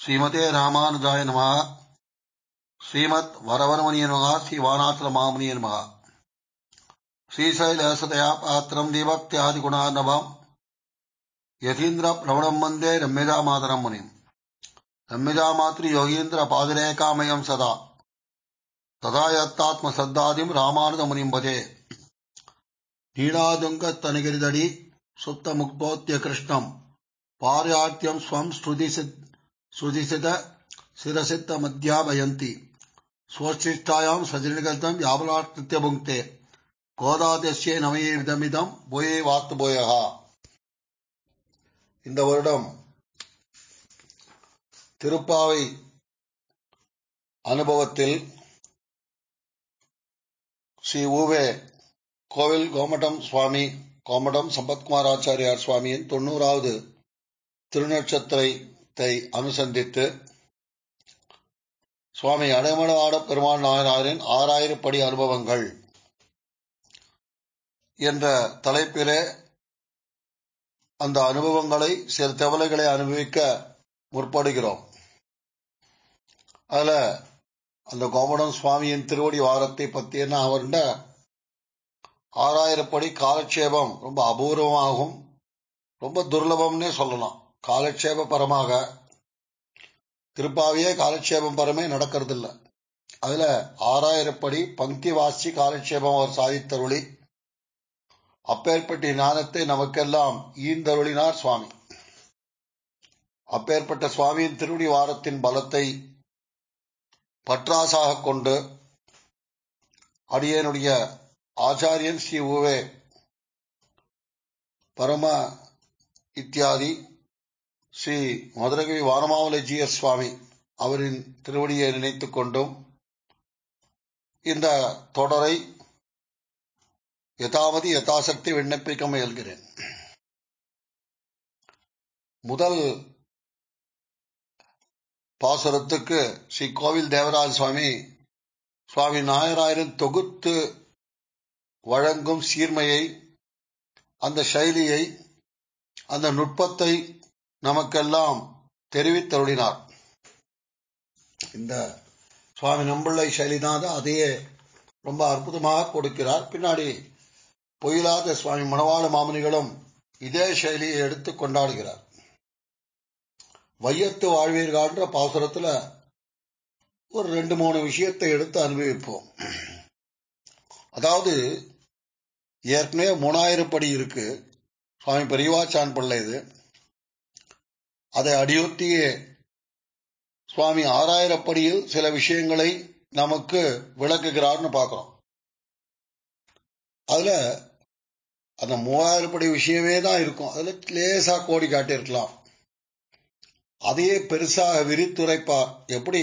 ஸ்ரீமதே ராமானுஜாய நம ஸ்ரீமத் வரவரமுனிய நம ஸ்ரீ வானாசல மாமுனிய நம ஸ்ரீசைலேசதயா பாத்திரம் தீபக்தியாதி குணார்ணவம் யதீந்திர பிரவணம் வந்தே ரம்யஜா மாதரம் முனிம் ரம்யஜா மாத்ரி யோகீந்திர பாதுரேகாமயம் சதா ததா யத்தாத்ம சத்தாதிம் ராமானுஜ முனிம் பஜே நீடாதுங்க தனகிரிதடி சுத்த முக்தோத்திய கிருஷ்ணம் பாரியாத்தியம் ஸ்வம் ஸ்ருதிசித சிரசித்த மத்தியாபயந்தி ஸ்வசிஷ்டாயாம் சஜனிகல்தம் யாபலார்த்தித்ய புங்கே கோதாதஸ்யே நமையே விதமிதம் போயே வாத்து போயகா இந்த வருடம் திருப்பாவை அனுபவத்தில் ஸ்ரீ ஊவே கோவில் கோமட்டம் சுவாமி கோமடம் சம்பத்குமார் ஆச்சாரியார் சுவாமியின் தொண்ணூறாவது திருநட்சத்திரத்தை அனுசந்தித்து சுவாமி அடைமலவாட பெருமாள் நாயனாரின் ஆறாயிரப்படி அனுபவங்கள் என்ற தலைப்பிலே அந்த அனுபவங்களை சில தவளைகளை அனுபவிக்க முற்படுகிறோம் அதுல அந்த கோமடம் சுவாமியின் திருவடி வாரத்தை பத்தி என்ன அவர்கிட்ட ஆறாயிரப்படி காலட்சேபம் ரொம்ப அபூர்வமாகும் ரொம்ப துர்லபம்னே சொல்லலாம் காலட்சேப பரமாக திருப்பாவியே காலட்சேபம் பரமே நடக்கிறது இல்ல அதுல ஆறாயிரப்படி பங்கி வாசி காலட்சேபம் அவர் சாதித்தருளி அப்பேற்பட்ட ஞானத்தை நமக்கெல்லாம் ஈந்தருளினார் சுவாமி அப்பேற்பட்ட சுவாமியின் திருவடி வாரத்தின் பலத்தை பற்றாசாக கொண்டு அடியனுடைய ஆச்சாரியன் ஸ்ரீ ஊவே பரம இத்தியாதி ஸ்ரீ மதுரகவி வானமாவலை ஜி எஸ் சுவாமி அவரின் திருவடியை நினைத்துக் கொண்டும் இந்த தொடரை யதாவதி யதாசக்தி விண்ணப்பிக்க முயல்கிறேன் முதல் பாசுரத்துக்கு ஸ்ரீ கோவில் தேவராஜ் சுவாமி சுவாமி நாயராயரின் தொகுத்து வழங்கும் சீர்மையை அந்த சைலியை அந்த நுட்பத்தை நமக்கெல்லாம் தெரிவித்தருளினார் இந்த சுவாமி நம்பிள்ளை சைலிதான் அதையே ரொம்ப அற்புதமாக கொடுக்கிறார் பின்னாடி பொயிலாத சுவாமி மணவாள மாமுனிகளும் இதே சைலியை எடுத்து கொண்டாடுகிறார் வையத்து வாழ்வீர்கள்ன்ற பாசுரத்துல ஒரு ரெண்டு மூணு விஷயத்தை எடுத்து அனுபவிப்போம் அதாவது ஏற்கனவே மூணாயிரம் படி இருக்கு சுவாமி பெரியவாச்சான் பிள்ளை இது அதை அடியொத்தியே சுவாமி ஆறாயிரப்படியில் சில விஷயங்களை நமக்கு விளக்குகிறார்னு பார்க்கிறோம் அதுல அந்த மூவாயிரம் படி விஷயமே தான் இருக்கும் அதுல லேசா கோடி காட்டியிருக்கலாம் அதையே பெருசாக விரித்துரைப்பார் எப்படி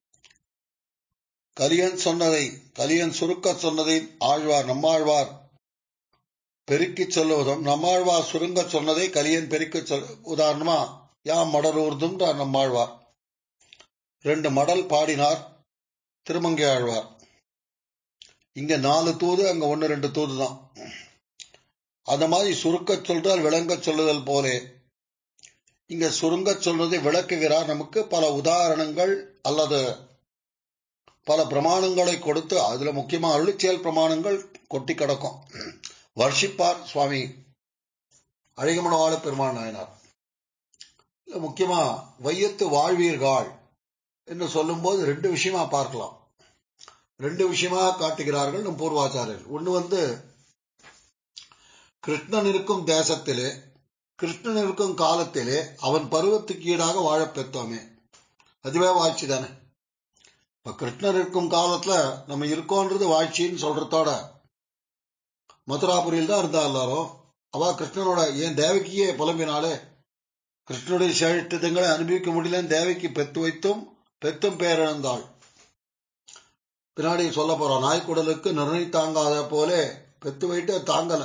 கலியன் சொன்னதை கலியன் சுருக்க சொன்னதை ஆழ்வார் நம்மாழ்வார் பெருக்கி சொல்லுவதும் நம்மாழ்வார் சுருங்க சொன்னதை கலியன் பெருக்க சொல் உதாரணமா யாம் மடலூர்தும் நம்மாழ்வார் ரெண்டு மடல் பாடினார் திருமங்கை ஆழ்வார் இங்க நாலு தூது அங்க ஒன்னு ரெண்டு தூது தான் அந்த மாதிரி சுருக்க சொல்றால் விளங்க சொல்லுதல் போலே இங்க சுருங்க சொல்வதை விளக்குகிறார் நமக்கு பல உதாரணங்கள் அல்லது பல பிரமாணங்களை கொடுத்து அதுல முக்கியமா அருளிச்செயல் பிரமாணங்கள் கொட்டி கிடக்கும் வர்ஷிப்பார் சுவாமி அழகமனவாள பெருமாள் நாயனார் முக்கியமா வையத்து வாழ்வீர்கள் என்று சொல்லும்போது ரெண்டு விஷயமா பார்க்கலாம் ரெண்டு விஷயமா காட்டுகிறார்கள் நம் பூர்வாச்சாரியர்கள் ஒண்ணு வந்து கிருஷ்ணன் இருக்கும் தேசத்திலே கிருஷ்ணன் இருக்கும் காலத்திலே அவன் பருவத்துக்கு ஈடாக வாழ பெற்றோமே அதுவே வாழ்ச்சி தானே இப்ப கிருஷ்ணர் இருக்கும் காலத்துல நம்ம இருக்கோன்றது வாழ்ச்சின்னு சொல்றதோட மதுராபுரியில் தான் இருந்தா எல்லாரும் அவ கிருஷ்ணனோட ஏன் தேவகியே புலம்பினாலே கிருஷ்ணனுடைய சேஷ்டங்களை அனுபவிக்க முடியலன்னு தேவகி பெத்து வைத்தும் பெத்தும் பேரிழந்தாள் பின்னாடி சொல்ல போறோம் நாய்க்குடலுக்கு நிர்ணய தாங்காத போலே பெத்து வைட்டு தாங்கல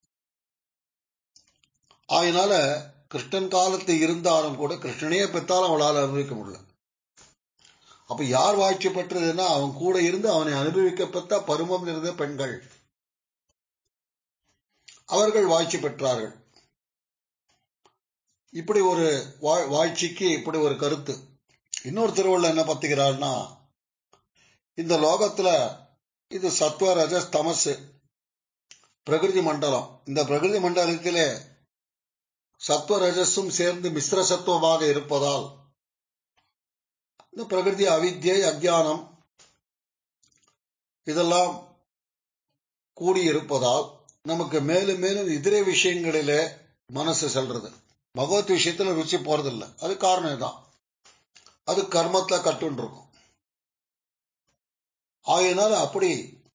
அதனால கிருஷ்ணன் காலத்தில் இருந்தாலும் கூட கிருஷ்ணனையே பெற்றாலும் அவளால் அனுபவிக்க முடியல அப்ப யார் வாழ்ச்சி பெற்றதுன்னா அவன் கூட இருந்து அவனை அனுபவிக்க பெற்ற பருமம் இருந்த பெண்கள் அவர்கள் வாழ்ச்சி பெற்றார்கள் இப்படி ஒரு வாழ்ச்சிக்கு இப்படி ஒரு கருத்து இன்னொரு திருவள்ளுவர் என்ன பத்துகிறார்னா இந்த லோகத்துல இது சத்வ ரஜஸ் தமசு பிரகிருதி மண்டலம் இந்த பிரகிருதி மண்டலத்திலே சத்வ ரஜஸும் சேர்ந்து மிஸ்ர சத்துவமாக இருப்பதால் இந்த பிரகிருதி அவித்யை அஜானம் இதெல்லாம் கூடியிருப்பதால் நமக்கு மேலும் மேலும் இதர விஷயங்களிலே மனசு செல்றது பகவத் விஷயத்துல ருச்சி போறதில்லை அது காரணம் தான் அது கர்மத்துல கட்டுன்னு இருக்கும் ஆகையினால அப்படி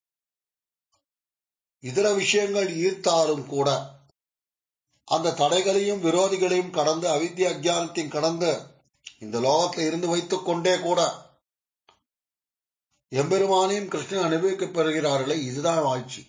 இதர விஷயங்கள் ஈர்த்தாலும் கூட அந்த தடைகளையும் விரோதிகளையும் கடந்து அவித்ய அஜானத்தையும் கடந்து இந்த லோகத்தில் இருந்து வைத்துக் கொண்டே கூட எம்பெருமானையும் கிருஷ்ணன் அனுபவிக்கப் பெறுகிறார்களே இதுதான் வாழ்ச்சி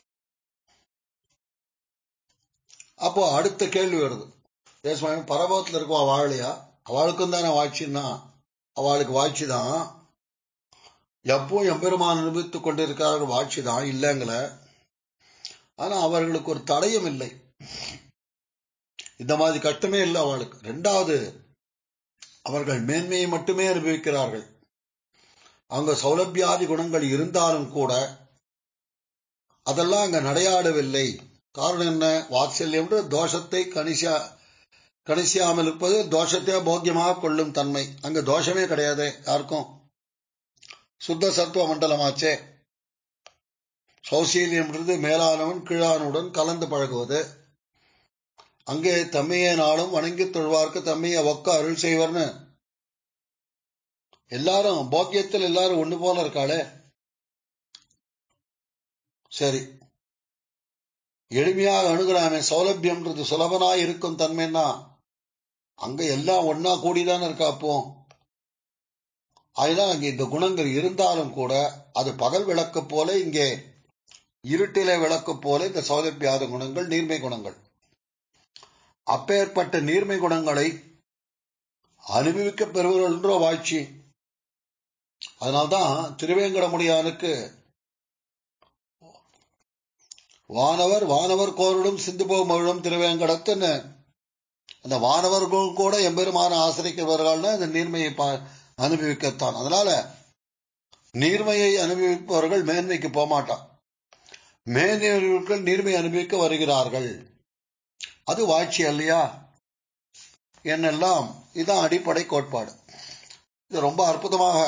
அப்போ அடுத்த கேள்வி வருது சுவாமி பரபத்தில் இருக்கவா வாழலையா அவளுக்கும் தானே வாழ்ச்சின்னா அவளுக்கு வாழ்ச்சி தான் எப்போ எம்பெருமான் அனுபவித்துக் கொண்டிருக்கிறார்கள் வாழ்ச்சி தான் இல்லைங்கள ஆனா அவர்களுக்கு ஒரு தடயம் இல்லை இந்த மாதிரி கஷ்டமே இல்லை அவளுக்கு ரெண்டாவது அவர்கள் மேன்மையை மட்டுமே அனுபவிக்கிறார்கள் அங்க சௌலபியாதி குணங்கள் இருந்தாலும் கூட அதெல்லாம் அங்க நடையாடவில்லை காரணம் என்ன வாத்சல்யம் தோஷத்தை கணிசா கணிசியாமல் இருப்பது தோஷத்தையே போக்கியமாக கொள்ளும் தன்மை அங்க தோஷமே கிடையாது யாருக்கும் சுத்த சத்துவ மண்டலமாச்சே சௌசீல்யம்ன்றது மேலானவன் கீழானுடன் கலந்து பழகுவது அங்கே தம்மையே நாளும் வணங்கி தொழுவார்க்கு தம்மையை ஒக்க அருள் செய்வர்னு எல்லாரும் போக்கியத்தில் எல்லாரும் ஒண்ணு போல இருக்காளே சரி எளிமையாக அணுகிறாமே சௌலபியம்ன்றது சுலபனாய் இருக்கும் தன்மைன்னா அங்க எல்லாம் ஒன்னா கூடிதானே இருக்கா அப்போ அதனால் அங்கே இந்த குணங்கள் இருந்தாலும் கூட அது பகல் விளக்கு போல இங்கே இருட்டிலே விளக்கு போல இந்த சௌலபியாத குணங்கள் நீர்மை குணங்கள் அப்பேற்பட்ட நீர்மை குணங்களை அனுபவிக்க பெறுவர்கள் என்றோ வாழ்ச்சி அதனால்தான் திருவேங்கடமுடியானுக்கு வானவர் வானவர் கோரிடும் சிந்து போகும் திருவேங்கடத்துன்னு அந்த வானவர்கள் கூட எம்பெருமான ஆசிரிக்கிறவர்கள்னா இந்த நீர்மையை அனுபவிக்கத்தான் அதனால நீர்மையை அனுபவிப்பவர்கள் மேன்மைக்கு போகமாட்டான் மேன்மையவர்கள் நீர்மை அனுபவிக்க வருகிறார்கள் அது வாழ்ச்சி இல்லையா என்னெல்லாம் இதுதான் அடிப்படை கோட்பாடு இது ரொம்ப அற்புதமாக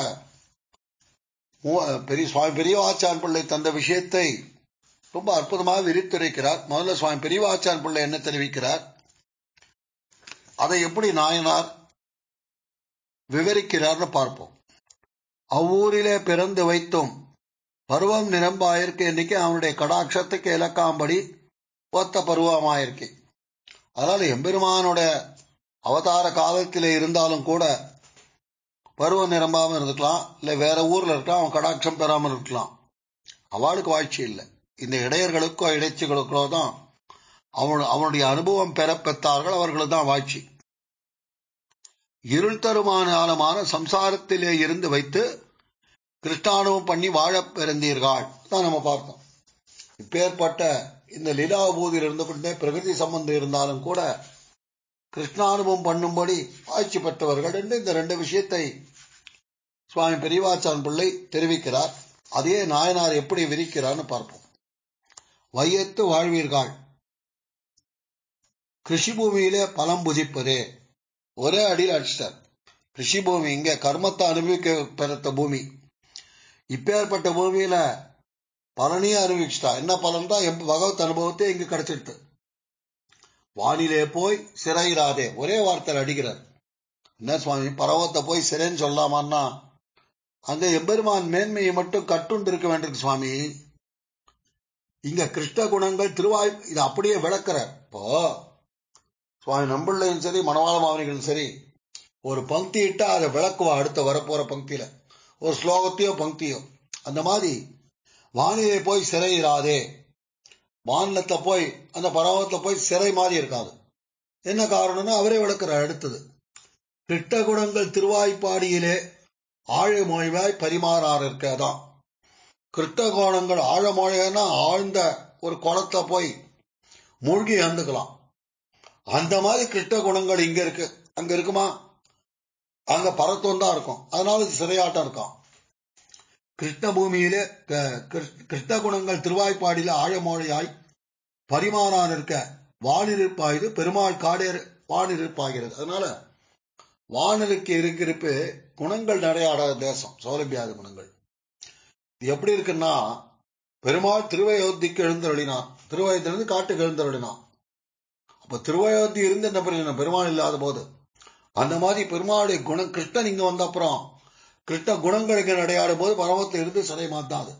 பெரிய சுவாமி பெரியவாச்சான் பிள்ளை தந்த விஷயத்தை ரொம்ப அற்புதமாக விரித்துரைக்கிறார் முதல்ல சுவாமி பெரியவாச்சான் பிள்ளை என்ன தெரிவிக்கிறார் அதை எப்படி நாயனார் விவரிக்கிறார்னு பார்ப்போம் அவ்வூரிலே பிறந்து வைத்தும் பருவம் நிரம்பாயிருக்கு இன்னைக்கு அவனுடைய கடாட்சத்துக்கு இலக்காம்படி ஒத்த பருவமாயிருக்கு அதனால எம்பெருமானோட அவதார காலத்திலே இருந்தாலும் கூட பருவம் நிரம்பாம இருந்துக்கலாம் இல்ல வேற ஊர்ல இருக்கலாம் அவன் கடாட்சம் பெறாமல் இருக்கலாம் அவளுக்கு வாழ்ச்சி இல்லை இந்த இடையர்களுக்கோ இடைச்சிகளுக்கோ தான் அவன் அவனுடைய அனுபவம் பெற பெற்றார்கள் அவர்களுக்கு தான் வாழ்ச்சி இருள் தருமானாலமான சம்சாரத்திலே இருந்து வைத்து கிருஷ்ணானுவம் பண்ணி வாழ பிறந்தீர்கள் தான் நம்ம பார்த்தோம் இப்பேற்பட்ட இந்த லீலாபூதியில் இருந்து கொண்டே பிரகிருதி சம்பந்தம் இருந்தாலும் கூட கிருஷ்ணானுபவம் பண்ணும்படி ஆட்சி பெற்றவர்கள் என்று இந்த ரெண்டு விஷயத்தை சுவாமி பெரியவாச்சான் பிள்ளை தெரிவிக்கிறார் அதையே நாயனார் எப்படி விரிக்கிறார்னு பார்ப்போம் வையத்து வாழ்வீர்கள் கிருஷி பூமியிலே பலம் புஜிப்பதே ஒரே அடியில் அடிச்சிட்டார் கிருஷி பூமி இங்க கர்மத்தை அனுபவிக்க பெறத்த பூமி இப்பேற்பட்ட பூமியில பலனையும் அனுபவிச்சிட்டா என்ன பலன் தான் பகவத் அனுபவத்தை இங்க கிடைச்சிடுது வானிலே போய் சிறையிராதே ஒரே வார்த்தையில் அடிக்கிறார் என்ன சுவாமி பரவத்தை போய் சிறைன்னு சொல்லாமான்னா அங்க எம்பெருமான் மேன்மையை மட்டும் கட்டுண்டு இருக்க வேண்டியிருக்கு சுவாமி இங்க கிருஷ்ண குணங்கள் திருவாய் இது அப்படியே விளக்குற இப்போ சுவாமி நம்பிள்ளையும் சரி மணவாள மாவனிகளும் சரி ஒரு பங்கி இட்டா அதை விளக்குவா அடுத்த வரப்போற பங்கியில ஒரு ஸ்லோகத்தையோ பங்கியோ அந்த மாதிரி வானிலை போய் சிறையிராதே வானத்தை போய் அந்த பரவத்தை போய் சிறை மாதிரி இருக்காது என்ன காரணம்னா அவரே விளக்குறார் அடுத்தது கிட்ட குணங்கள் திருவாய்ப்பாடியிலே ஆழமொழிவாய் பரிமாறார் இருக்கதான் கிருட்ட கோணங்கள் ஆழமொழினா ஆழ்ந்த ஒரு குளத்தை போய் மூழ்கி இறந்துக்கலாம் அந்த மாதிரி கிருஷ்ட குணங்கள் இங்க இருக்கு அங்க இருக்குமா அங்க பரத்துவம் தான் இருக்கும் அதனால இது சிறையாட்டம் இருக்கும் கிருஷ்ண பூமியிலே க- கிருஷ்ண- கிருஷ்ண குணங்கள் திருவாய்ப்பாடியில ஆழமொழியாய் பரிமாறான் இருக்க வானிருப்பாயுது பெருமாள் காடேறு வானிருப்பாகிறது அதனால வானிலுக்கு இருக்கிருப்பு குணங்கள் நிறையாடாத தேசம் சௌலபியாத குணங்கள் இது எப்படி இருக்குன்னா பெருமாள் திருவயோத்திக்கு எழுந்தருளினான் திருவயத்திலிருந்து காட்டுக்கு எழுந்தருளினான் அப்ப திருவயோத்தி இருந்து என்ன பண்ண பெருமாள் இல்லாத போது அந்த மாதிரி பெருமாளுடைய குண கிருஷ்ணன் இங்க வந்த அப்புறம் கிருஷ்ண குணங்களுக்கு நடையாடும் போது பரமத்தில் இருந்து சிலை மாத்தாது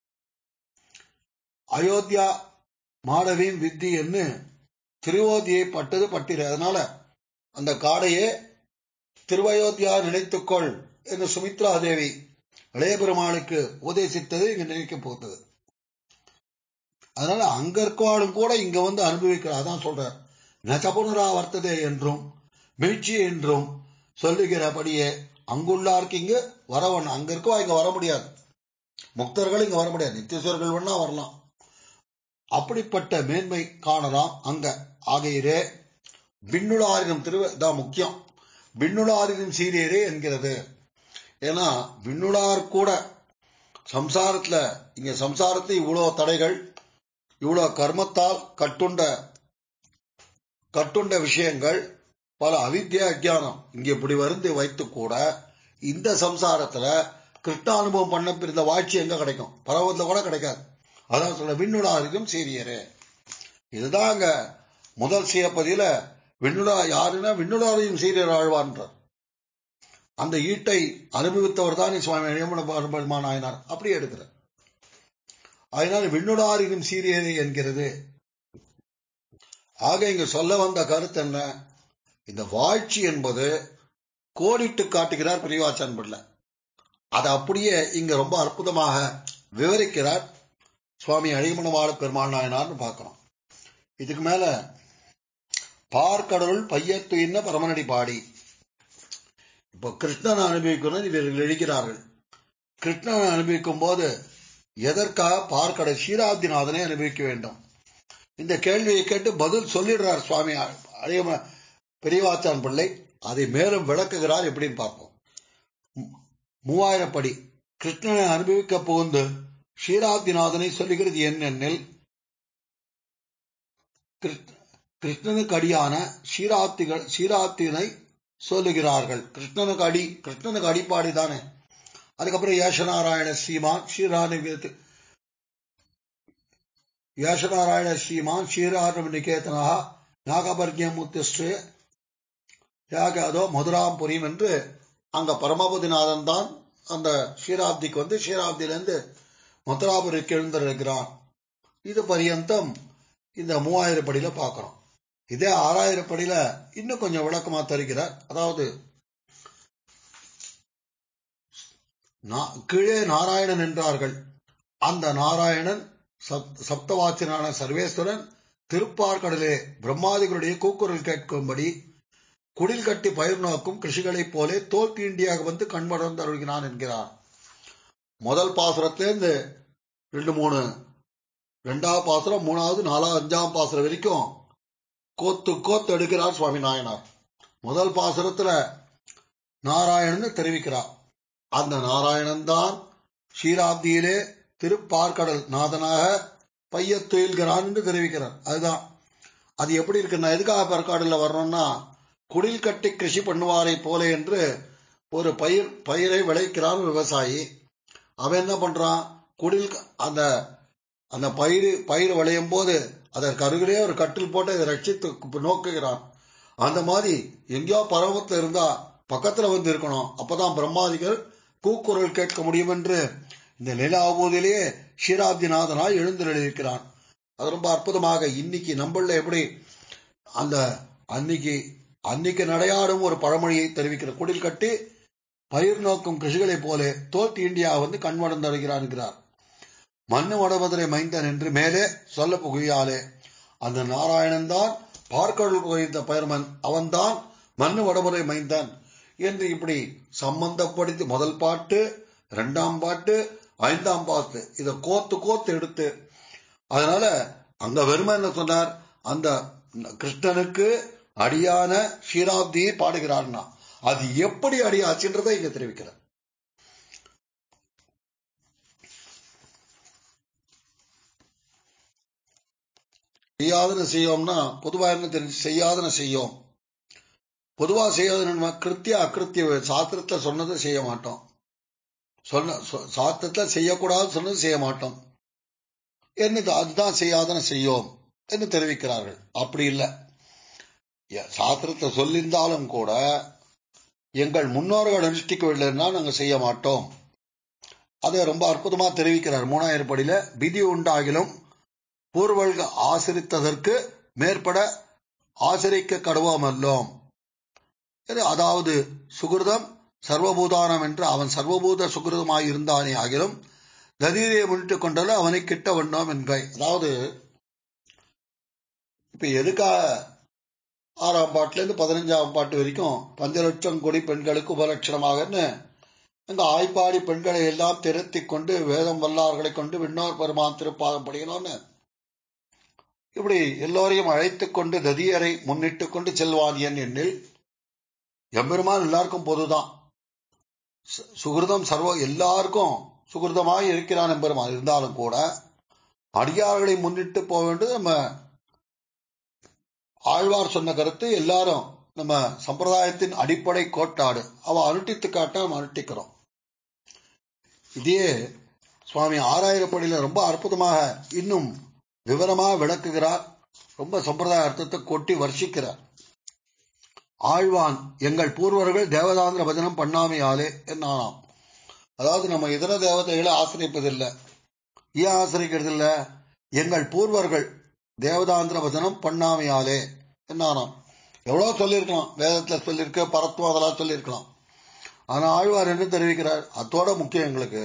அயோத்தியா மாடவின் வித்தி என்று திருவோதியை பட்டது பட்டிரு அதனால அந்த காடையே திருவயோத்தியா நினைத்துக்கொள் என்று சுமித்ரா தேவி இளைய பெருமாளுக்கு உபதேசித்தது இங்க நினைக்க போகுது அதனால அங்க இருக்கவாளும் கூட இங்க வந்து அனுபவிக்கிறார் அதான் சொல்றார் நச்சபுனரா வர்த்ததே என்றும் மீழ்ச்சி என்றும் சொல்லுகிறபடியே அங்குள்ளாருக்கு இங்க வரவன் அங்க இருக்கவா இங்க வர முடியாது முக்தர்கள் இங்க வர முடியாது நித்தியஸ்வர்கள் வேணா வரலாம் அப்படிப்பட்ட மேன்மை காணலாம் அங்க ஆகையிலே விண்ணுளாரினம் திருவ தான் முக்கியம் விண்ணுளாரினம் சீரியரே என்கிறது ஏன்னா விண்ணுளார் கூட சம்சாரத்துல இங்க சம்சாரத்துல இவ்வளவு தடைகள் இவ்வளவு கர்மத்தால் கட்டுண்ட கட்டுண்ட விஷயங்கள் பல அவித்யா அஜானம் இங்க இப்படி வந்து வைத்து கூட இந்த சம்சாரத்துல கிருஷ்ண அனுபவம் பண்ண பிறந்த வாழ்ச்சி எங்க கிடைக்கும் பரவத்துல கூட கிடைக்காது அதான் சொல்ல விண்ணுளாரிலும் சீரியரே இதுதான் அங்க முதல் சியப்பதியில விண்ணுலா யாருன்னா விண்ணுளாரையும் சீரியர் ஆழ்வான்றார் அந்த ஈட்டை அனுபவித்தவர் தான் சுவாமி இளமன நாயனார் அப்படி எடுக்கிறார் அதனால விண்ணுளாரிலும் சீரியரே என்கிறது ஆக இங்க சொல்ல வந்த கருத்து என்ன இந்த வாழ்ச்சி என்பது கோடிட்டு காட்டுகிறார் பிரிவாச்சான் பிள்ளை அதை அப்படியே இங்க ரொம்ப அற்புதமாக விவரிக்கிறார் சுவாமி அழிமணவாள பெருமாள் நாயனார்னு பார்க்கிறோம் இதுக்கு மேல பார்க்கடலுள் பையத்துயின்ன பரமனடி பாடி இப்போ கிருஷ்ணனை அனுபவிக்கணும் இவர்கள் எழுகிறார்கள் கிருஷ்ணனை அனுபவிக்கும் போது எதற்காக பார்க்கடல் ஷீராப்திநாதனை அனுபவிக்க வேண்டும் இந்த கேள்வியை கேட்டு பதில் சொல்லிடுறார் சுவாமி அழியம பெரியவாச்சான் பிள்ளை அதை மேலும் விளக்குகிறார் எப்படின்னு பார்ப்போம் மூவாயிரம் படி கிருஷ்ணனை அனுபவிக்க புகுந்து ஷீராப்திநாதனை சொல்லுகிறது என்னென்னில் கிருஷ்ணனுக்கு அடியான ஷீராப்திகள் ஷீராப்தினை சொல்லுகிறார்கள் கிருஷ்ணனுக்கு அடி கிருஷ்ணனுக்கு அடிப்பாடி தானே அதுக்கப்புறம் ஏஷநாராயண ஸ்ரீமான் ஸ்ரீராணி ஏஷநாராயண ஸ்ரீமான் ஸ்ரீராணம் நிகேதனா நாகபர்கியம் முத்திஷ்டு யாக அதோ மதுராம் புரியும் என்று அங்க பரமபதிநாதன் தான் அந்த ஷீராப்திக்கு வந்து ஷீராப்தியிலிருந்து மதுராபுரிக்கு எழுந்திருக்கிறான் இது பரியந்தம் இந்த மூவாயிரம் படியில பார்க்கிறோம் இதே ஆறாயிரம் படியில இன்னும் கொஞ்சம் விளக்கமா தருகிறார் அதாவது கீழே நாராயணன் என்றார்கள் அந்த நாராயணன் சப்தவாச்சனான சர்வேஸ்வரன் திருப்பார்கடலே பிரம்மாதிகளுடைய கூக்குரல் கேட்கும்படி குடில் கட்டி பயிர் நோக்கும் கிருஷிகளைப் போலே தோல் தீண்டியாக வந்து கண்மடர்ந்து அருள்கிறான் என்கிறார் முதல் பாசுரத்திலேருந்து ரெண்டு மூணு ரெண்டாவது பாசுரம் மூணாவது நாலாவது அஞ்சாம் பாசுரம் வரைக்கும் கோத்து கோத்து எடுக்கிறார் சுவாமி நாயனார் முதல் பாசுரத்துல நாராயணன் தெரிவிக்கிறார் அந்த நாராயணன் தான் ஷீராப்தியிலே திருப்பார்கடல் நாதனாக பைய துயில்கிறான் என்று தெரிவிக்கிறார் அதுதான் அது எப்படி இருக்குன்னா எதுக்காக பற்காடுல வர்றோம்னா குடில் கட்டி கிருஷி பண்ணுவாரை போல என்று ஒரு பயிர் பயிரை விளைக்கிறான் விவசாயி அவன் என்ன பண்றான் குடில் அந்த அந்த பயிர் பயிர் விளையும் போது அதற்கு அருகிலே ஒரு கட்டில் போட்டு அதை ரட்சித்து நோக்குகிறான் அந்த மாதிரி எங்கேயோ பருவத்தில் இருந்தா பக்கத்துல வந்து இருக்கணும் அப்பதான் பிரம்மாதிகள் கூக்குரல் கேட்க முடியும் என்று இந்த நிலாபூதிலேயே ஷீராப்திநாதனாய் எழுந்திருக்கிறான் அது ரொம்ப அற்புதமாக இன்னைக்கு நம்மள எப்படி அந்த அன்னைக்கு அன்னைக்கு நடையாடும் ஒரு பழமொழியை தெரிவிக்கிற குடில் கட்டி பயிர் நோக்கும் கிருஷிகளைப் போல தோல்த்தி இந்தியா வந்து கண்மடந்து அடைகிறார் என்கிறார் மண்ணு வடமதுரை மைந்தன் என்று மேலே சொல்ல புகையாலே அந்த நாராயணன் தான் பார்க்கடல் குகைத்த பயர்மன் அவன்தான் மண்ணு வடமுறை மைந்தன் என்று இப்படி சம்பந்தப்படுத்தி முதல் பாட்டு இரண்டாம் பாட்டு ஐந்தாம் பாட்டு இதை கோத்து கோத்து எடுத்து அதனால அங்க வெறுமை என்ன சொன்னார் அந்த கிருஷ்ணனுக்கு அடியான ஷீராப்தியை பாடுகிறார்னா அது எப்படி அடியாச்சுன்றதை இங்க தெரிவிக்கிறார் செய்யாதன செய்யோம்னா பொதுவா என்ன தெரிஞ்சு செய்யாதன செய்யோம் பொதுவா செய்யாதன கிருத்திய அக்கிருத்திய சாஸ்திரத்துல சொன்னதை செய்ய மாட்டோம் சொன்ன சாஸ்திரத்துல செய்யக்கூடாது சொன்னது செய்ய மாட்டோம் என்னது அதுதான் செய்யாதன செய்யோம் என்று தெரிவிக்கிறார்கள் அப்படி இல்லை சாஸ்திரத்தை சொல்லியிருந்தாலும் கூட எங்கள் முன்னோர்கள் அனுஷ்டிக்கவில்லைன்னா நாங்க செய்ய மாட்டோம் அதை ரொம்ப அற்புதமா தெரிவிக்கிறார் மூணாயிரம் படியில விதி உண்டாகிலும் பூர்வல்க ஆசிரித்ததற்கு மேற்பட ஆசிரிக்க கடுவோம் அல்லோம் அதாவது சுகிருதம் சர்வபூதானம் என்று அவன் சர்வபூத சுகிருதமாய் இருந்தானே ஆகிலும் கதீரியை முன்னிட்டு கொண்டால அவனை கிட்ட வண்ணோம் என்கை அதாவது இப்ப எதுக்காக ஆறாம் பாட்டுல இருந்து பதினஞ்சாம் பாட்டு வரைக்கும் பஞ்ச லட்சம் கோடி பெண்களுக்கு உபலட்சணமாகன்னு அங்க ஆய்ப்பாடி பெண்களை எல்லாம் திருத்தி கொண்டு வேதம் வல்லார்களை கொண்டு விண்ணோர் பெருமான் திருப்பாதம் படிக்கணும்னு இப்படி எல்லோரையும் அழைத்துக் கொண்டு ததியரை முன்னிட்டு கொண்டு செல்வான் என் எண்ணில் எம்பெருமான் எல்லாருக்கும் பொதுதான் சுகிருதம் சர்வ எல்லாருக்கும் சுகிருதமாய் இருக்கிறான் எம்பெருமான் இருந்தாலும் கூட அடியார்களை முன்னிட்டு போக வேண்டியது நம்ம ஆழ்வார் சொன்ன கருத்து எல்லாரும் நம்ம சம்பிரதாயத்தின் அடிப்படை கோட்டாடு அவ அனுட்டித்து காட்ட நம்ம அனுட்டிக்கிறோம் இதே சுவாமி ஆறாயிரப்படியில ரொம்ப அற்புதமாக இன்னும் விவரமாக விளக்குகிறார் ரொம்ப சம்பிரதாய அர்த்தத்தை கொட்டி வர்ஷிக்கிறார் ஆழ்வான் எங்கள் பூர்வர்கள் தேவதாந்திர பஜனம் பண்ணாமையாலே என்னானாம் அதாவது நம்ம இதர தேவதைகளை ஆசிரியப்பதில்லை ஏன் ஆசிரிக்கிறது இல்ல எங்கள் பூர்வர்கள் தேவதாந்திர வசனம் பண்ணாமையாலே என்னானாம் எவ்வளவு சொல்லியிருக்கலாம் வேதத்துல சொல்லியிருக்க பரத்துவம் அதெல்லாம் சொல்லியிருக்கலாம் ஆனா ஆழ்வார் என்ன தெரிவிக்கிறார் அத்தோட முக்கியம் எங்களுக்கு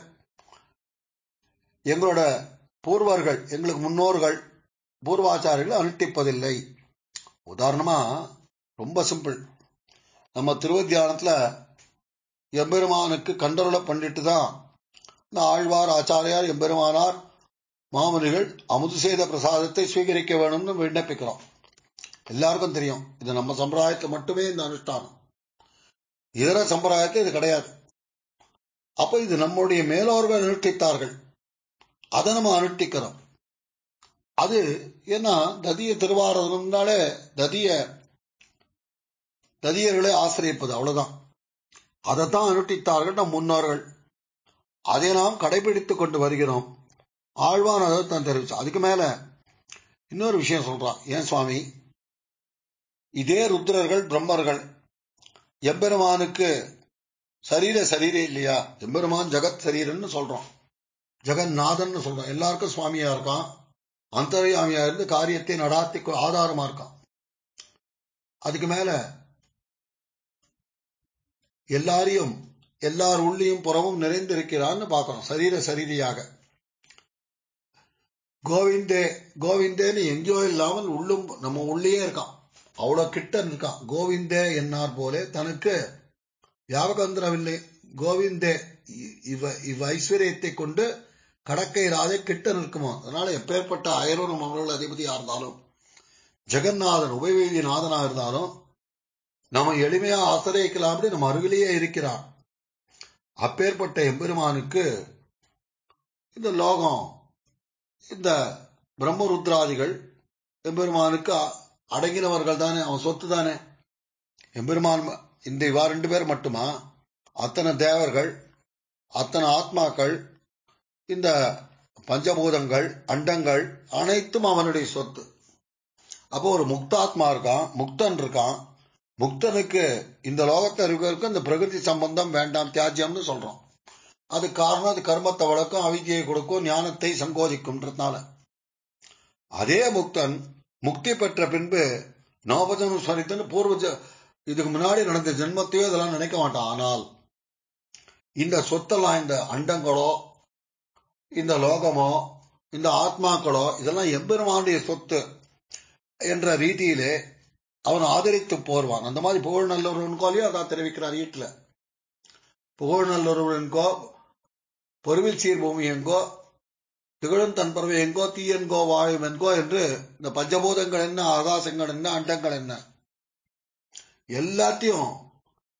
எங்களோட பூர்வர்கள் எங்களுக்கு முன்னோர்கள் பூர்வாச்சாரிகள் அனுஷ்டிப்பதில்லை உதாரணமா ரொம்ப சிம்பிள் நம்ம திருவத்தியானத்துல எம்பெருமானுக்கு கண்டருள பண்ணிட்டு தான் இந்த ஆழ்வார் ஆச்சாரியார் எம்பெருமானார் மாமனிகள் அமுது செய்த பிரசாதத்தை சுவீகரிக்க வேணும்னு விண்ணப்பிக்கிறோம் எல்லாருக்கும் தெரியும் இது நம்ம சம்பிரதாயத்தில் மட்டுமே இந்த அனுஷ்டானம் இதர சம்பிரதாயத்தில் இது கிடையாது அப்ப இது நம்முடைய மேலோர்கள் அனுஷ்டித்தார்கள் அதை நம்ம அனுஷ்டிக்கிறோம் அது ஏன்னா ததிய திருவாரதம்னாலே ததிய ததியர்களை ஆசிரியப்பது அவ்வளவுதான் அதைத்தான் அனுஷ்டித்தார்கள் நம் முன்னோர்கள் அதை நாம் கடைபிடித்துக் கொண்டு வருகிறோம் ஆழ்வான் அதை தான் தெரிவிச்சு அதுக்கு மேல இன்னொரு விஷயம் சொல்றான் ஏன் சுவாமி இதே ருத்ரர்கள் பிரம்மர்கள் எம்பெருமானுக்கு சரீர சரீரே இல்லையா எம்பெருமான் ஜெகத் சரீரன்னு சொல்றோம் ஜெகநாதன் சொல்றோம் எல்லாருக்கும் சுவாமியா இருக்கான் அந்தரியாமியா இருந்து காரியத்தை நடாத்தி ஆதாரமா இருக்கான் அதுக்கு மேல எல்லாரையும் எல்லார் உள்ளியும் புறமும் நிறைந்திருக்கிறான்னு பார்க்கிறோம் சரீர சரீரியாக கோவிந்தே கோவிந்தேன்னு எங்கேயோ இல்லாமல் உள்ளும் நம்ம உள்ளே இருக்கான் அவ்வளவு கிட்ட இருக்கான் கோவிந்தே என்னார் போலே தனக்கு யாவகந்திரவில்லை கோவிந்தே இவ இவ் ஐஸ்வர்யத்தை கொண்டு கடக்கை ராஜை கிட்ட நிற்குமா அதனால எப்பேற்பட்ட அயரோனும் அவர்கள் அதிபதியா இருந்தாலும் ஜெகநாதன் உபயோகி நாதனா இருந்தாலும் நம்ம எளிமையா ஆசிரியக்கலாம் அப்படி நம்ம அருகிலேயே இருக்கிறான் அப்பேற்பட்ட எம்பெருமானுக்கு இந்த லோகம் இந்த பிரம்மருத்ராதிகள் எம்பெருமானுக்கு அடங்கினவர்கள் தானே அவன் சொத்து தானே எம்பெருமான் இந்த இவா ரெண்டு பேர் மட்டுமா அத்தனை தேவர்கள் அத்தனை ஆத்மாக்கள் இந்த பஞ்சபூதங்கள் அண்டங்கள் அனைத்தும் அவனுடைய சொத்து அப்போ ஒரு முக்தாத்மா இருக்கான் முக்தன் இருக்கான் முக்தனுக்கு இந்த லோகத்தை இருக்கிறதுக்கு இந்த பிரகிருதி சம்பந்தம் வேண்டாம் தியாஜ்யம்னு சொல்றோம் அது காரணம் அது கர்மத்தை வளர்க்கும் அவித்தியை கொடுக்கும் ஞானத்தை சங்கோதிக்கும்ன்றதுனால அதே முக்தன் முக்தி பெற்ற பின்பு நவபஜனம் ஸ்வரித்தன்னு பூர்வ இதுக்கு முன்னாடி நடந்த ஜென்மத்தையோ இதெல்லாம் நினைக்க மாட்டான் ஆனால் இந்த சொத்தெல்லாம் இந்த அண்டங்களோ இந்த லோகமோ இந்த ஆத்மாக்களோ இதெல்லாம் எம்பெருமானுடைய சொத்து என்ற ரீதியிலே அவன் ஆதரித்து போர்வான் அந்த மாதிரி புகழ் நல்லொருவனுக்கோலையும் அதான் தெரிவிக்கிறார் வீட்டுல புகழ் நல்லொருவனுக்கோ பொறுவில் சீர் பூமி எங்கோ திகழும் தன் பறவை எங்கோ தீயன்கோ வாயும் என்கோ என்று இந்த பஞ்சபூதங்கள் என்ன ஆகாசங்கள் என்ன அண்டங்கள் என்ன எல்லாத்தையும்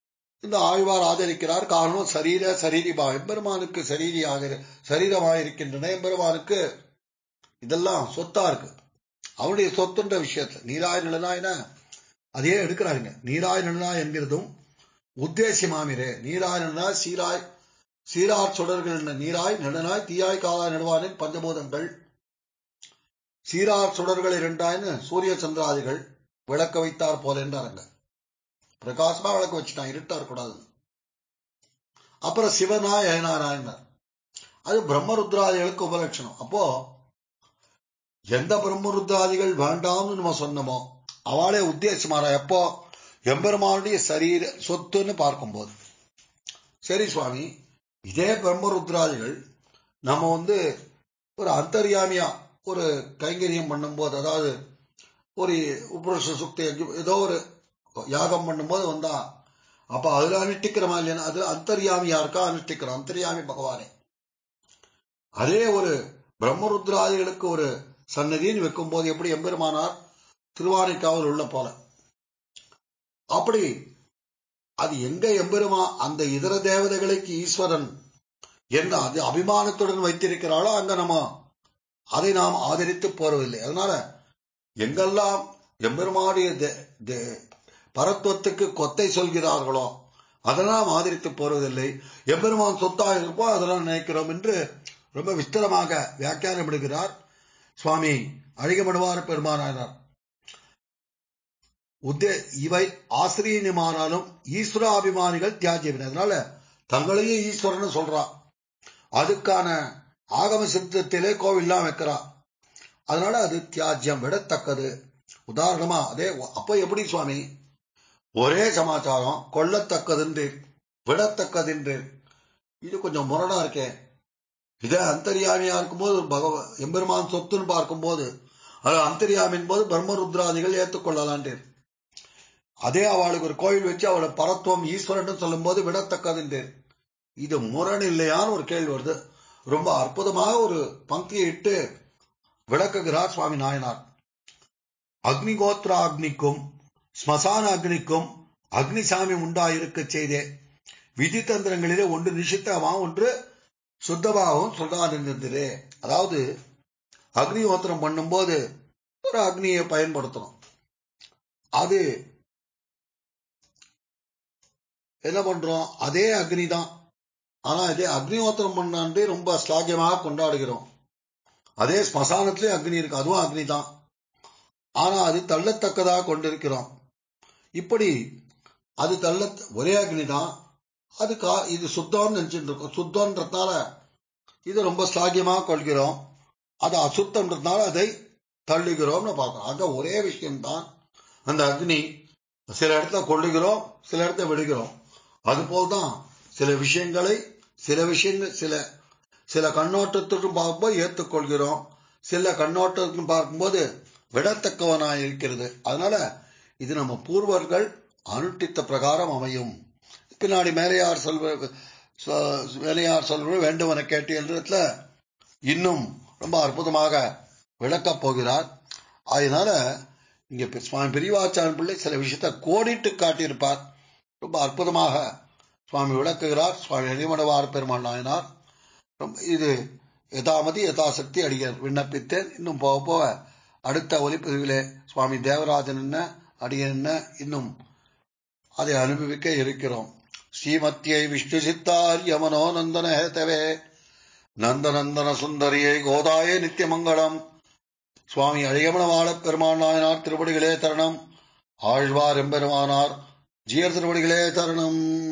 இந்த ஆழ்வார் ஆதரிக்கிறார் காரணம் சரீர சரீரிபா எம்பெருமானுக்கு சரீரியாக சரீரமாக இருக்கின்றன எம்பெருமானுக்கு இதெல்லாம் சொத்தா இருக்கு அவனுடைய சொத்துன்ற விஷயத்துல நீராய் நிலனாயின அதையே எடுக்கிறாருங்க நீராய் நிலனா என்கிறதும் உத்தேசியமாமிரே நீராய் நிலனா சீராய் சீரார் சுடர்கள் என்ன நீராய் நெடனாய் தீயாய் காலாய் நடுவானின் பஞ்சபூதங்கள் சீரார் சுடர்கள் இரண்டாயின்னு சூரிய சந்திராதிகள் விளக்க வைத்தார் போல என்றாருங்க பிரகாசமா விளக்க வச்சுட்டான் இருட்டா இருக்கக்கூடாது அப்புறம் சிவனாய் ஏனாராயணர் அது பிரம்மருத்ராதிகளுக்கு உபலட்சணம் அப்போ எந்த பிரம்மருத்ராதிகள் வேண்டாம்னு நம்ம சொன்னோமோ அவளே உத்தேசமாரா எப்போ எம்பெருமானுடைய சரீர சொத்துன்னு பார்க்கும்போது சரி சுவாமி இதே பிரம்மருத்ராதிகள் நம்ம வந்து ஒரு அந்தர்யாமியா ஒரு கைங்கரியம் பண்ணும்போது அதாவது ஒரு உபருஷ சுக்தி ஏதோ ஒரு யாகம் பண்ணும்போது வந்தா அப்ப அதுல அனுஷ்டிக்கிறோமா இல்லையா அது அந்தர்யாமியா இருக்கா அனுஷ்டிக்கிறோம் அந்தர்யாமி பகவானே அதே ஒரு பிரம்மருத்ராதிகளுக்கு ஒரு சன்னதின்னு வைக்கும் போது எப்படி எம்பெருமானார் திருவானைக்காவல் உள்ள போல அப்படி அது எங்க எம்பெருமா அந்த இதர தேவதைகளுக்கு ஈஸ்வரன் என்ன அது அபிமானத்துடன் வைத்திருக்கிறாளோ அங்க நம்ம அதை நாம் ஆதரித்து போறதில்லை அதனால எங்கெல்லாம் எம்பெருமானுடைய பரத்துவத்துக்கு கொத்தை சொல்கிறார்களோ அதெல்லாம் ஆதரித்து போறதில்லை எம்பெருமான் சொத்தாக இருப்போம் அதெல்லாம் நினைக்கிறோம் என்று ரொம்ப விஸ்தரமாக வியாக்கியானப்படுகிறார் சுவாமி அழகமடுவார பெருமானார் உத்தே இவை ஆசிரியமானாலும் ஈஸ்வராபிமானிகள் தியாஜியவின் அதனால தங்களையே ஈஸ்வரன் சொல்றா அதுக்கான ஆகம சித்தத்திலே கோவில்லாம் வைக்கிறா அதனால அது தியாஜ்யம் விடத்தக்கது உதாரணமா அதே அப்ப எப்படி சுவாமி ஒரே சமாச்சாரம் கொள்ளத்தக்கதென்று விடத்தக்கதென்று இது கொஞ்சம் முரணா இருக்கே இதே அந்தரியாமியா இருக்கும்போது பகவ எம்பெருமான் சொத்துன்னு பார்க்கும்போது அது அந்தரியாமின் போது பிரம்மருத்ராதிகள் ஏற்றுக்கொள்ளலான்றேன் அதே அவளுக்கு ஒரு கோயில் வச்சு அவளை பரத்துவம் ஈஸ்வரன் சொல்லும் போது விடத்தக்கதுன்றேன் இது முரண் இல்லையான்னு ஒரு கேள்வி வருது ரொம்ப அற்புதமாக ஒரு பங்கியை இட்டு விளக்குகிறார் சுவாமி நாயனார் அக்னிகோத்ர அக்னிக்கும் ஸ்மசான அக்னிக்கும் அக்னிசாமி உண்டாயிருக்க செய்தே விதி தந்திரங்களிலே ஒன்று நிஷித்தமா ஒன்று சுத்தமாகவும் சொல்றாரு அதாவது அக்னிஹோத்திரம் பண்ணும்போது ஒரு அக்னியை பயன்படுத்தணும் அது என்ன பண்றோம் அதே அக்னி தான் ஆனா இதே அக்னிஹோத்திரம் பண்ணாண்டு ரொம்ப ஸ்லாகியமாக கொண்டாடுகிறோம் அதே ஸ்மசானத்திலே அக்னி இருக்கு அதுவும் அக்னி தான் ஆனா அது தள்ளத்தக்கதாக கொண்டிருக்கிறோம் இப்படி அது தள்ள ஒரே அக்னி தான் அது கா இது சுத்தம்னு நினைச்சிட்டு இருக்கோம் சுத்தம்ன்றதுனால இது ரொம்ப ஸ்லாகியமாக கொள்கிறோம் அது அசுத்தம்ன்றதுனால அதை தள்ளுகிறோம்னு பார்க்கிறோம் அங்க ஒரே விஷயம்தான் அந்த அக்னி சில இடத்துல கொள்ளுகிறோம் சில இடத்துல விடுகிறோம் அதுபோல்தான் சில விஷயங்களை சில விஷயங்கள் சில சில கண்ணோட்டத்துக்கும் பார்க்கும்போது ஏற்றுக்கொள்கிறோம் சில கண்ணோட்டத்துக்கும் பார்க்கும்போது விடத்தக்கவனாய் இருக்கிறது அதனால இது நம்ம பூர்வர்கள் அனுஷ்டித்த பிரகாரம் அமையும் பின்னாடி மேலையார் சொல்வ மேலையார் சொல்வது வேண்டுவன கேட்டு என்றதுல இன்னும் ரொம்ப அற்புதமாக விளக்கப் போகிறார் அதனால இங்க சுவாமி பெரியவாச்சான் பிள்ளை சில விஷயத்த கோடிட்டு காட்டியிருப்பார் ரொம்ப அற்புதமாக சுவாமி விளக்குகிறார் சுவாமி அணிமடவார் பெருமாள் நாயனார் இது யதாமதி யதாசக்தி அடிகள் விண்ணப்பித்தேன் இன்னும் போக போக அடுத்த ஒலிப்பதிவிலே சுவாமி தேவராஜன் என்ன அடியன் என்ன இன்னும் அதை அனுபவிக்க இருக்கிறோம் ஸ்ரீமத்தியை விஷ்ணு சித்தார் யமனோ நந்தன ஹேதவே நந்தநந்தன சுந்தரியை கோதாய நித்தியமங்கலம் சுவாமி அழியமனவாள பெருமான் நாயனார் திருவடிகளே தரணம் ஆழ்வார் எம்பெருமானார் ஜீயர் திருவடிகளே தரணம்